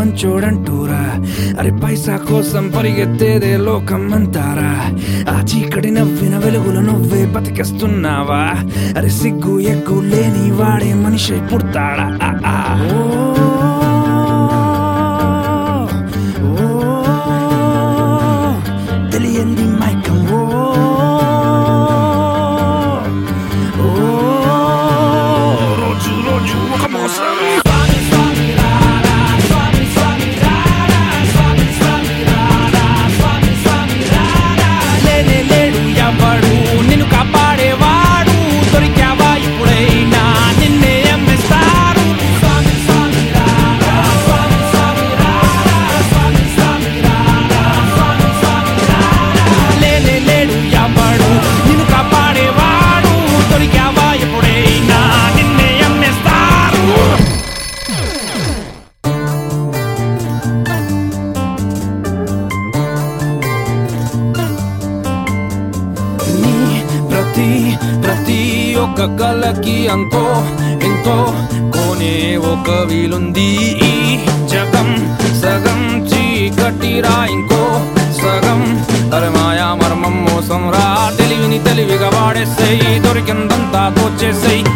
మంచోడంటూరా అరే పైసా కోసం పరిగెత్తేదే లోకం అంటారా ఆ చీకటి నవ్విన వెలుగులో నువ్వే బతికేస్తున్నావా అరే సిగ్గు ఎగ్గు లేని వాడే మనిషి పుడతాడా ఆ, ఆ. ఓ, ఓ, తెలియంది మైకం ఓ ఓ, రోజు రోజు ఒక మోసం లేనే లేడు ఎవడు నిన్ను కాపాడేవాడు దొరికావా ఇప్పుడైనా నిన్నే అమ్మేస్తారు లేనే లేడు ఎవడు నిన్ను కాపాడేవాడు దొరికావా ఎప్పుడైనా నిన్నే అమ్మేస్తారు నీ ప్రతి ప్రతి ఒక్క కలకి అంతో ఎంతో కోనే ఒక వీలుంది ఈ జగం సగం చీకటిరా ఇంకో సగం అరే మాయా మర్మం మోసం రా తెలివిని తెలివిగా వాడేసేయి దొరికిందంతా దోచేసేయి